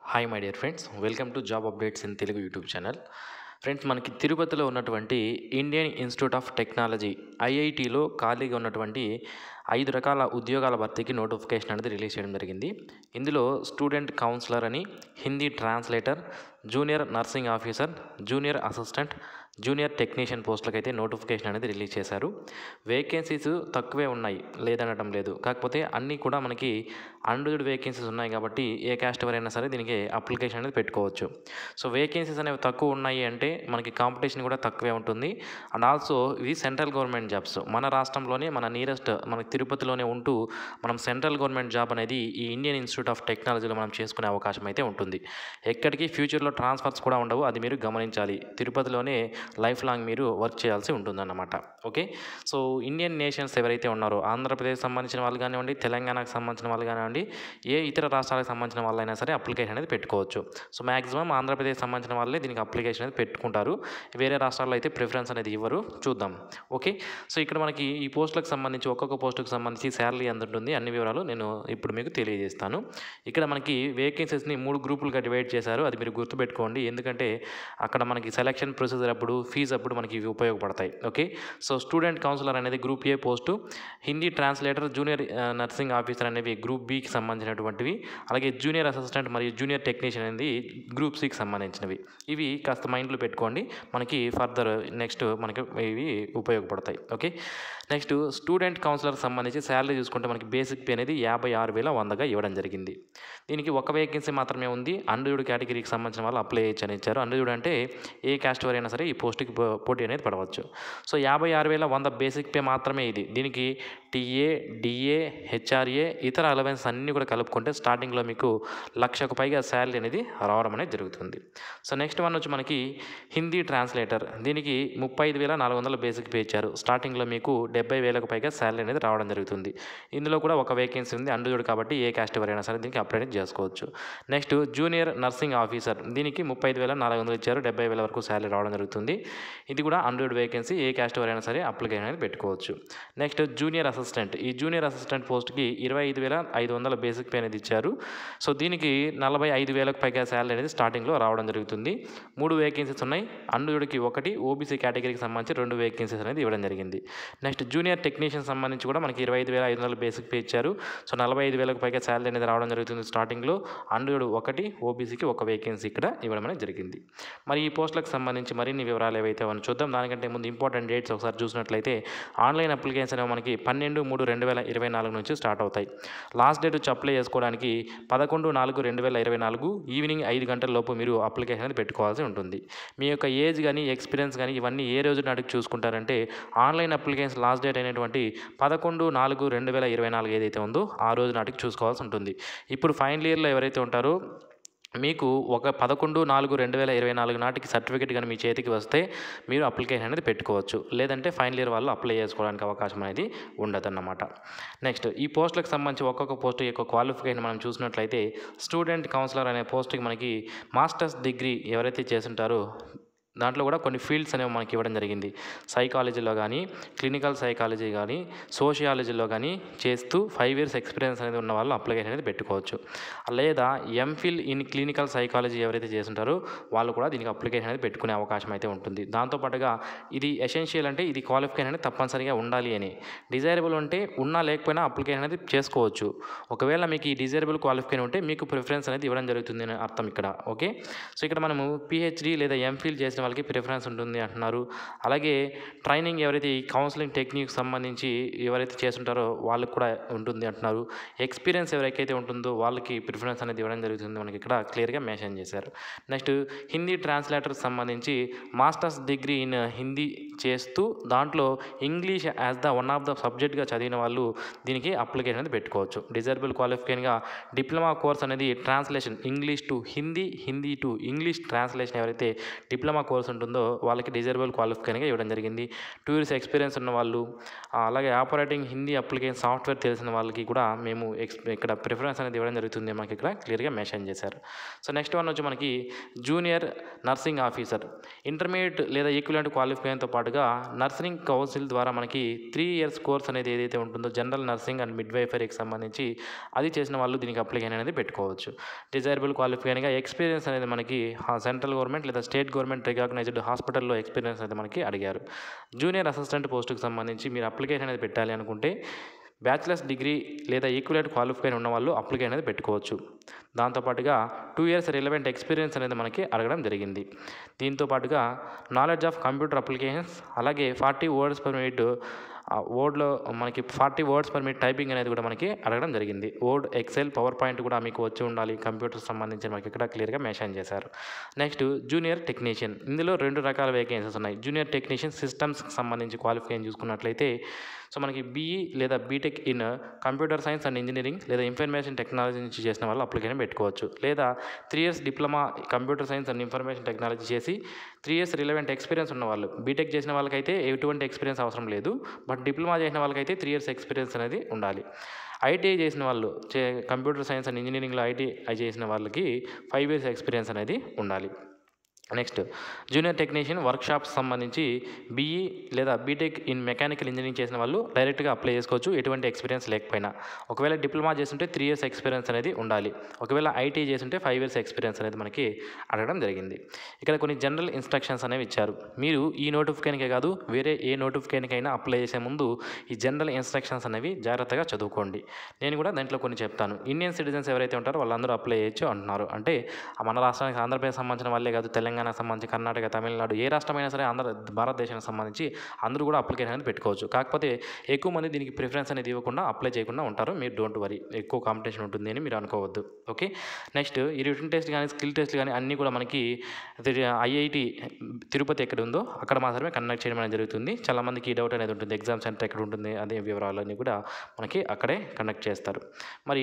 hi my dear friends welcome to job updates in Telugu YouTube channel friends మనకి తిరుపతిలో ఉన్నటువంటి Indian institute of technology ఐఐటిలో ఖాళీగా ఉన్నటువంటి ఐదు రకాల ఉద్యోగాల భర్తీకి నోటిఫికేషన్ అనేది రిలీజ్ చేయడం జరిగింది ఇందులో స్టూడెంట్ కౌన్సిలర్ అని Hindi translator junior nursing officer junior assistant junior technician పోస్టులకు అయితే నోటిఫికేషన్ అనేది రిలీజ్ చేశారు వేకెన్సీస్ తక్కువే ఉన్నాయి లేదనడం లేదు కాకపోతే అన్నీ కూడా మనకి అన్రిజర్వ్డ్ వేకెన్సీస్ ఉన్నాయి కాబట్టి ఏ క్యాస్ట్ ఎవరైనా సరే దీనికి అప్లికేషన్ అనేది పెట్టుకోవచ్చు సో వేకెన్సీస్ అనేవి తక్కువ ఉన్నాయి అంటే మనకి కాంపిటీషన్ కూడా తక్కువే ఉంటుంది అండ్ ఆల్సో ఇవి సెంట్రల్ గవర్నమెంట్ జాబ్స్ మన రాష్ట్రంలోనే మన నియరెస్ట్ మనకి తిరుపతిలోనే ఉంటూ మనం సెంట్రల్ గవర్నమెంట్ జాబ్ అనేది ఈ ఇండియన్ ఇన్స్టిట్యూట్ ఆఫ్ టెక్నాలజీలో మనం చేసుకునే అవకాశం అయితే ఉంటుంది ఎక్కడికి ఫ్యూచర్లో ట్రాన్స్ఫర్స్ కూడా ఉండవు అది మీరు గమనించాలి తిరుపతిలోనే లైఫ్ లాంగ్ మీరు వర్క్ చేయాల్సి ఉంటుందన్నమాట ఓకే సో ఇండియన్ నేషన్స్ ఎవరైతే ఉన్నారో ఆంధ్రప్రదేశ్ సంబంధించిన వాళ్ళు కానివ్వండి తెలంగాణకు సంబంధించిన వాళ్ళు కానివ్వండి ఏ ఇతర రాష్ట్రాలకు సంబంధించిన వాళ్ళైనా సరే అప్లికేషన్ అనేది పెట్టుకోవచ్చు సో మ్యాక్సిమం ఆంధ్రప్రదేశ్ సంబంధించిన వాళ్ళే దీనికి అప్లికేషన్ అనేది పెట్టుకుంటారు వేరే రాష్ట్రాల్లో అయితే ప్రిఫరెన్స్ అనేది ఇవ్వరు చూద్దాం ఓకే సో ఇక్కడ మనకి ఈ పోస్టులకు సంబంధించి ఒక్కొక్క పోస్టుకు సంబంధించి శాలరీ ఎంత ఉంటుంది అన్ని వివరాలు నేను ఇప్పుడు మీకు తెలియజేస్తాను ఇక్కడ మనకి వేకెన్సీస్ని మూడు గ్రూపులుగా డివైడ్ చేశారు అది మీరు గుర్తుపెట్టుకోండి ఎందుకంటే అక్కడ మనకి సెలక్షన్ ప్రొసీజర్ అప్పుడు ఫీజు అప్పుడు మనకి ఇవి ఉపయోగపడతాయి ఓకే సో స్టూడెంట్ కౌన్సిలర్ అనేది group A post Hindi translator junior nursing officer అనేవి గ్రూప్ బికి సంబంధించినటువంటివి అలాగే జూనియర్ అసిస్టెంట్ మరియు జూనియర్ టెక్నీషియన్ అనేది గ్రూప్ సికి సంబంధించినవి ఇవి కాస్త మైండ్లో పెట్టుకోండి మనకి ఫర్దర్ నెక్స్ట్ మనకి ఇవి ఉపయోగపడతాయి ఓకే నెక్స్ట్ స్టూడెంట్ కౌన్సిలర్ సంబంధించి శాలరీ చూసుకుంటే మనకి బేసిక్ పే అనేది యాభై ఆరు వేల వందగా ఇవ్వడం జరిగింది దీనికి ఒక వేకెన్సీ మాత్రమే ఉంది అండర్జుడ్ కేటగిరీకి సంబంధించిన వాళ్ళు అప్లై చేయొచ్చు అని ఇచ్చారు అండర్జుడ్ అంటే ఏ క్యాస్ట్ వారైనా సరే ఈ పోస్ట్కి పో- పోటీ అనేది పడవచ్చు సో యాభై ఆరు వేల వంద బేసిక్ పే మాత్రమే ఇది దీనికి టీఏ డిఏ హెచ్ఆర్ఏ ఇతర అలవెన్స్ అన్నీ కూడా కలుపుకుంటే స్టార్టింగ్లో మీకు లక్షకు పైగా శాలరీ అనేది రావడం అనేది జరుగుతుంది సో నెక్స్ట్ వన్ వచ్చి మనకి హిందీ ట్రాన్స్లేటర్ దీనికి ముప్పై ఐదు వేల నాలుగు వందల బేసిక్ పే ఇచ్చారు స్టార్టింగ్లో మీకు డెబ్బై వేలకు పైగా శాలరీ అనేది రావడం జరుగుతుంది ఇందులో కూడా ఒక వేకెన్సీ ఉంది అండర్జుడ్ కాబట్టి ఏ క్యాస్ట్ ఎవరైనా సరే దీనికి అప్లై అనేది చేసుకోవచ్చు నెక్స్ట్ జూనియర్ నర్సింగ్ ఆఫీసర్ దీనికి ముప్పై ఐదు వేల నాలుగు వందలు ఇచ్చారు డెబ్బై వేల వరకు శాలరీ రావడం జరుగుతుంది ఇది కూడా అండర్జుడ్ వేకెన్సీ ఏ క్యాస్ట్ ఎవరైనా సరే అప్లికేషన్ అనేది పెట్టుకోవచ్చు నెక్స్ట్ జూనియర్ అసిస్టెంట్ ఈ జూనియర్ అసిస్టెంట్ పోస్ట్కి ఇరవై ఐదు వేల ఐదు వందల బేసిక్ పే అనేది ఇచ్చారు సో దీనికి నలభై ఐదు వేలకు పైగా శాలరీ అనేది స్టార్టింగ్లో రావడం జరుగుతుంది మూడు వేకెన్సీస్ ఉన్నాయి అన్నుడికి ఒకటి ఓబీసీ కేటగిరీకి సంబంధించి రెండు వేకెన్సీస్ అనేది ఇవ్వడం జరిగింది నెక్స్ట్ జూనియర్ టెక్నీషియన్ సంబంధించి కూడా మనకి ఇరవై ఐదు వేల ఐదు వందల బేసిక్ పే ఇచ్చారు సో నలభై ఐదు వేలకు పైగా శాలరీ అనేది రావడం జరుగుతుంది స్టార్టింగ్లో అన్నుడు ఒకటి ఓబీసీకి ఒక వేకెన్సీ ఇక్కడ ఇవ్వడం అనేది జరిగింది మరి ఈ పోస్టులకు సంబంధించి మరిన్ని వివరాలు ఏవైతే మనం చూద్దాం దానికంటే ముందు ఇంపార్టెంట్ డేట్స్ ఒకసారి చూసినట్లయితే ఆన్లైన్ అప్లికేషన్ అనేవి మనకి పన్నెండు మూడు రెండు వేల ఇరవై నాలుగు నుంచి స్టార్ట్ అవుతాయి లాస్ట్ డేట్ వచ్చి అప్లై చేసుకోవడానికి పదకొండు నాలుగు రెండు వేల ఇరవై నాలుగు ఈవినింగ్ ఐదు గంటల లోపు మీరు అప్లికేషన్ అనేది పెట్టుకోవాల్సి ఉంటుంది మీ యొక్క ఏజ్ కానీ ఎక్స్పీరియన్స్ కానీ ఇవన్నీ ఏ రోజు నాటికి చూసుకుంటారంటే ఆన్లైన్ అప్లికేషన్ లాస్ట్ డేట్ అయినటువంటి పదకొండు నాలుగు రెండు వేల ఇరవై నాలుగు ఏదైతే ఉందో ఆ రోజు నాటికి చూసుకోవాల్సి ఉంటుంది ఇప్పుడు ఫైనల్ ఇయర్లో ఎవరైతే ఉంటారో మీకు ఒక పదకొండు నాలుగు రెండు వేల ఇరవై నాలుగు నాటికి సర్టిఫికేట్ కానీ మీ చేతికి వస్తే మీరు అప్లికేషన్ అనేది పెట్టుకోవచ్చు లేదంటే ఫైనల్ ఇయర్ వాళ్ళు అప్లై చేసుకోవడానికి అవకాశం అనేది ఉండదన్నమాట నెక్స్ట్ ఈ పోస్టులకు సంబంధించి ఒక్కొక్క పోస్ట్ యొక్క క్వాలిఫికేషన్ మనం చూసినట్లయితే స్టూడెంట్ కౌన్సిలర్ అనే పోస్ట్కి మనకి మాస్టర్స్ డిగ్రీ ఎవరైతే చేస్తుంటారో దాంట్లో కూడా కొన్ని ఫీల్డ్స్ అనేవి మనకి ఇవ్వడం జరిగింది సైకాలజీలో కానీ క్లినికల్ సైకాలజీ కానీ సోషియాలజీలో కానీ చేస్తూ ఫైవ్ ఇయర్స్ ఎక్స్పీరియన్స్ అనేది ఉన్న వాళ్ళు అప్లికేషన్ అనేది పెట్టుకోవచ్చు లేదా ఎంఫిల్ ఇన్ క్లినికల్ సైకాలజీ ఎవరైతే చేస్తుంటారో వాళ్ళు కూడా దీనికి అప్లికేషన్ అనేది పెట్టుకునే అవకాశం అయితే ఉంటుంది దాంతోపాటుగా ఇది ఎసెన్షియల్ అంటే ఇది క్వాలిఫికేషన్ అనేది తప్పనిసరిగా ఉండాలి అని డిజైరబుల్ అంటే ఉన్నా లేకపోయినా అప్లికేషన్ అనేది చేసుకోవచ్చు ఒకవేళ మీకు ఈ డిజైరబుల్ క్వాలిఫికేషన్ ఉంటే మీకు ప్రిఫరెన్స్ అనేది ఇవ్వడం జరుగుతుంది అని అర్థం ఇక్కడ ఓకే సో ఇక్కడ మనము పిహెచ్డి లేదా ఎంఫిల్ చేసిన వాళ్ళకి ప్రిఫరెన్స్ ఉంటుంది అంటున్నారు అలాగే ట్రైనింగ్ ఎవరైతే ఈ కౌన్సిలింగ్ టెక్నిక్ సంబంధించి ఎవరైతే చేస్తుంటారో వాళ్ళకి కూడా ఉంటుంది అంటున్నారు ఎక్స్పీరియన్స్ ఎవరికైతే ఉంటుందో వాళ్ళకి ప్రిఫరెన్స్ అనేది ఇవ్వడం జరుగుతుంది మనకి ఇక్కడ క్లియర్గా మెన్షన్ చేశారు నెక్స్ట్ హిందీ ట్రాన్స్లేటర్ సంబంధించి మాస్టర్స్ డిగ్రీ ఇన్ హిందీ చేస్తూ దాంట్లో English as the one of the సబ్జెక్ట్గా చదివిన వాళ్ళు దీనికి అప్లికేషన్ అనేది పెట్టుకోవచ్చు డిజర్బుల్ క్వాలిఫికేషన్గా డిప్లొమా కోర్స్ అనేది translation English to Hindi Hindi to English translation ఎవరైతే డిప్లొమా కోర్స్ ఉంటుందో వాళ్ళకి డిజర్బుల్ క్వాలిఫికేషన్గా ఇవ్వడం జరిగింది టూ ఇయర్స్ ఎక్స్పీరియన్స్ ఉన్న వాళ్ళు ఆ, అలాగే ఆపరేటింగ్ హిందీ అప్లికేషన్ సాఫ్ట్వేర్ తెలిసిన వాళ్ళకి కూడా మేము ఎక్స్ ఇక్కడ ప్రిఫరెన్స్ అనేది ఇవ్వడం జరుగుతుంది మనకి ఇక్కడ క్లియర్గా మెన్షన్ చేశారు సో నెక్స్ట్ వన్ వచ్చి మనకి జూనియర్ నర్సింగ్ ఆఫీసర్ ఇంటర్మీడియట్ లేదా ఈక్వలెంట్ క్వాలిఫికేషన్తో పాటు దాంతోపాటుగా నర్సింగ్ కౌన్సిల్ ద్వారా మనకి త్రీ ఇయర్స్ కోర్స్ అనేది ఏదైతే ఉంటుందో జనరల్ నర్సింగ్ అండ్ మిడ్వైఫరీకి సంబంధించి అది చేసిన వాళ్ళు దీనికి అప్లికేషన్ అనేది పెట్టుకోవచ్చు డిజైరబుల్ క్వాలిఫైన్గా ఎక్స్పీరియన్స్ అనేది మనకి సెంట్రల్ గవర్నమెంట్ లేదా స్టేట్ గవర్నమెంట్ రికగ్నైజ్డ్ హాస్పిటల్లో ఎక్స్పీరియన్స్ అనేది మనకి అడిగారు జూనియర్ అసిస్టెంట్ పోస్టుకి సంబంధించి మీరు అప్లికేషన్ అనేది పెట్టాలి అనుకుంటే బ్యాచిలర్స్ డిగ్రీ లేదా ఈక్వలెంట్ క్వాలిఫైన్ ఉన్న వాళ్ళు అప్లికేషన్ అనేది పెట్టుకోవచ్చు దాంతోపాటుగా టూ ఇయర్స్ రిలవెంట్ ఎక్స్పీరియన్స్ అనేది మనకి అడగడం జరిగింది దీంతో పాటుగా నాలెడ్జ్ ఆఫ్ కంప్యూటర్ అప్లికేషన్స్ అలాగే ఫార్టీ వర్డ్స్ పర్ మినిట్ వర్డ్లో మనకి forty words per minute typing అనేది కూడా మనకి అడగడం జరిగింది వర్డ్ ఎక్సెల్ పవర్ పాయింట్ కూడా మీకు వచ్చి ఉండాలి కంప్యూటర్ సంబంధించి మనకి ఇక్కడ క్లియర్గా మెన్షన్ చేశారు నెక్స్ట్ జూనియర్ టెక్నీషియన్ ఇందులో రెండు రకాల వేకెన్సీస్ ఉన్నాయి జూనియర్ టెక్నీషియన్ సిస్టమ్స్కి సంబంధించి క్వాలిఫికేషన్ చూసుకున్నట్లయితే సో మనకి బీఈ లేదా BTech in computer science and engineering లేదా ఇన్ఫర్మేషన్ టెక్నాలజీ నుంచి చేసిన వాళ్ళు అప్లికేషన్ పెట్టుకోవచ్చు లేదా three years diploma computer science and information technology చేసి త్రీ ఇయర్స్ రిలవెంట్ ఎక్స్పీరియన్స్ ఉన్న వాళ్ళు బీటెక్ చేసిన వాళ్ళకైతే ఎటువంటి ఎక్స్పీరియన్స్ అవసరం లేదు బట్ డిప్లొమా చేసిన వాళ్ళకైతే త్రీ ఇయర్స్ ఎక్స్పీరియన్స్ అనేది ఉండాలి ఐటీఐ చేసిన వాళ్ళు చే కంప్యూటర్ సైన్స్ అండ్ ఇంజనీరింగ్లో ఐటీఐ చేసిన వాళ్ళకి ఫైవ్ ఇయర్స్ ఎక్స్పీరియన్స్ అనేది ఉండాలి నెక్స్ట్ జూనియర్ టెక్నీషియన్ వర్క్షాప్స్ సంబంధించి బీఈ లేదా బీటెక్ ఇన్ మెకానికల్ ఇంజనీరింగ్ చేసిన వాళ్ళు డైరెక్ట్గా అప్లై చేసుకోవచ్చు ఎటువంటి ఎక్స్పీరియన్స్ లేకపోయినా ఒకవేళ డిప్లొమా చేస్తుంటే త్రీ ఇయర్స్ ఎక్స్పీరియన్స్ అనేది ఉండాలి ఒకవేళ ఐటీ చేస్తుంటే ఫైవ్ ఇయర్స్ ఎక్స్పీరియన్స్ అనేది మనకి అడగడం జరిగింది ఇక్కడ కొన్ని జనరల్ ఇన్స్ట్రక్షన్స్ అనేవి ఇచ్చారు మీరు ఈ నోటిఫికేషన్కే కాదు వేరే ఏ నోటిఫికేషన్కైనా అప్లై చేసే ముందు ఈ జనరల్ ఇన్స్ట్రక్షన్స్ అనేవి జాగ్రత్తగా చదువుకోండి నేను కూడా దాంట్లో కొన్ని చెప్తాను ఇండియన్ సిటిజన్స్ ఎవరైతే ఉంటారో వాళ్ళందరూ అప్లై చేయొచ్చు అంటున్నారు అంటే మన రాష్ట్రానికి ఆంధ్రప్రదేశ్ సంబంధించిన వాళ్ళే కాదు తెలంగాణ తెలంగాణకు సంబంధించి కర్ణాటక తమిళనాడు ఏ రాష్ట్రమైనా సరే ఆంధ్ర భారతదేశానికి సంబంధించి అందరూ కూడా అప్లికేషన్ అనేది పెట్టుకోవచ్చు కాకపోతే ఎక్కువ మంది దీనికి ప్రిఫరెన్స్ అనేది ఇవ్వకుండా అప్లై చేయకుండా ఉంటారు మీరు డోంట్ వరీ ఎక్కువ కాంపిటీషన్ ఉంటుంది అని మీరు అనుకోవద్దు ఓకే నెక్స్ట్ ఈ రిటర్న్ టెస్ట్ కానీ స్కిల్ టెస్ట్ కానీ అన్నీ కూడా మనకి ఐఐటి తిరుపతి ఎక్కడ ఉందో అక్కడ మాత్రమే కండక్ట్ చేయడం అనేది జరుగుతుంది చాలామందికి ఈ డౌట్ అనేది ఉంటుంది ఎగ్జామ్ సెంటర్ ఎక్కడ ఉంటుంది అదే వివరాలన్నీ కూడా మనకి అక్కడే కండక్ట్ చేస్తారు మరి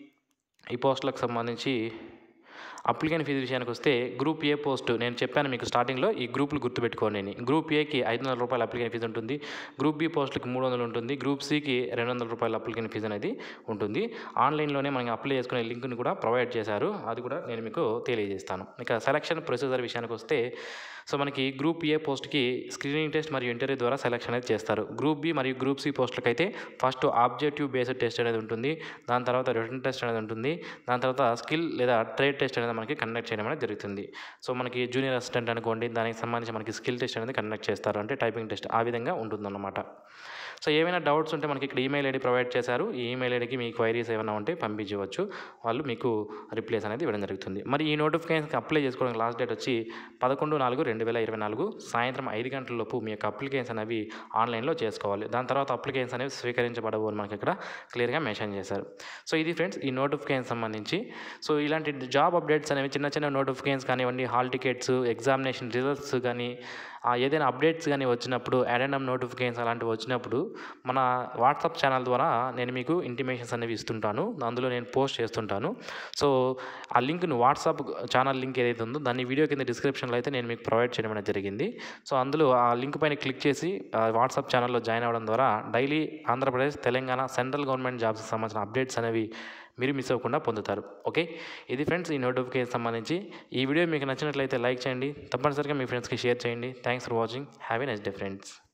ఈ పోస్టులకు సంబంధించి అప్లికేషన్ ఫీజు విషయానికి వస్తే గ్రూప్ ఏ పోస్ట్ నేను చెప్పాను మీకు స్టార్టింగ్లో ఈ గ్రూపులు గుర్తుపెట్టుకోండి అని గ్రూప్ ఏకి ఐదు వందల రూపాయల అప్లికేషన్ ఫీజు ఉంటుంది గ్రూప్ బి పోస్టులకి మూడు వందలు ఉంటుంది గ్రూప్ సికి రెండు వందల రూపాయల అప్లికేషన్ ఫీజు అనేది ఉంటుంది ఆన్లైన్లోనే మనం అప్లై చేసుకునే లింక్ని కూడా ప్రొవైడ్ చేశారు అది కూడా నేను మీకు తెలియజేస్తాను ఇక సెలక్షన్ ప్రొసీజర్ విషయానికి వస్తే సో మనకి గ్రూప్ ఏ పోస్ట్కి స్క్రీనింగ్ టెస్ట్ మరియు ఇంటర్వ్యూ ద్వారా సెలక్షన్ అనేది చేస్తారు గ్రూప్ బి మరియు గ్రూప్ సి పోస్టులకు అయితే ఫస్ట్ ఆబ్జెక్టివ్ బేస్డ్ టెస్ట్ అనేది ఉంటుంది దాని తర్వాత రిటర్న్ టెస్ట్ అనేది ఉంటుంది దాని తర్వాత స్కిల్ లేదా ట్రేడ్ టెస్ట్ అనేది మనకి కండక్ట్ చేయడం అనేది జరుగుతుంది సో మనకి జూనియర్ అసిస్టెంట్ అనుకోండి దానికి సంబంధించి మనకి స్కిల్ టెస్ట్ అనేది కండక్ట్ చేస్తారు అంటే టైపింగ్ టెస్ట్ ఆ విధంగా ఉంటుందన్నమాట సో ఏమైనా డౌట్స్ ఉంటే మనకి ఇక్కడ ఈమెయిల్ ఐడి ప్రొవైడ్ చేశారు ఈ ఈమెయిల్ ఐడికి మీ క్వైరీస్ ఏమైనా ఉంటే పంపించవచ్చు వాళ్ళు మీకు రిప్లేస్ అనేది ఇవ్వడం జరుగుతుంది మరి ఈ నోటిఫికేషన్కి అప్లై చేసుకోవడానికి లాస్ట్ డేట్ వచ్చి పదకొండు నాలుగు రెండు వేల ఇరవై నాలుగు సాయంత్రం ఐదు గంటల లోపు మీ యొక్క అప్లికేషన్స్ అనేవి ఆన్లైన్లో చేసుకోవాలి దాని తర్వాత అప్లికేషన్స్ అనేవి స్వీకరించబడవు అని మనకి ఇక్కడ క్లియర్గా మెన్షన్ చేశారు సో ఇది ఫ్రెండ్స్ ఈ నోటిఫికేషన్ సంబంధించి సో ఇలాంటి జాబ్ అప్డేట్స్ అనేవి చిన్న చిన్న నోటిఫికేషన్స్ కానివ్వండి హాల్ టికెట్స్ ఎగ్జామినేషన్ రిజల్ట్స్ కానీ ఆ ఏదైనా అప్డేట్స్ కానీ వచ్చినప్పుడు అడెండమ్ నోటిఫికేషన్స్ అలాంటివి వచ్చినప్పుడు మన వాట్సాప్ ఛానల్ ద్వారా నేను మీకు ఇంటిమేషన్స్ అనేవి ఇస్తుంటాను అందులో నేను పోస్ట్ చేస్తుంటాను సో ఆ లింక్ను వాట్సాప్ ఛానల్ లింక్ ఏదైతే ఉందో దాన్ని వీడియో కింద డిస్క్రిప్షన్లో అయితే నేను మీకు ప్రొవైడ్ చేయడం అనేది జరిగింది సో అందులో ఆ లింక్ పైన క్లిక్ చేసి ఆ వాట్సాప్ ఛానల్లో జాయిన్ అవ్వడం ద్వారా daily Andhra Pradesh Telangana central government జాబ్స్కి సంబంధించిన అప్డేట్స్ అనేవి మీరు మిస్ అవ్వకుండా పొందుతారు ఓకే ఇది ఫ్రెండ్స్ ఈ నోటిఫికేషన్ సంబంధించి ఈ వీడియో మీకు నచ్చినట్లయితే లైక్ చేయండి తప్పనిసరిగా మీ ఫ్రెండ్స్కి షేర్ చేయండి thanks for watching have a next day friends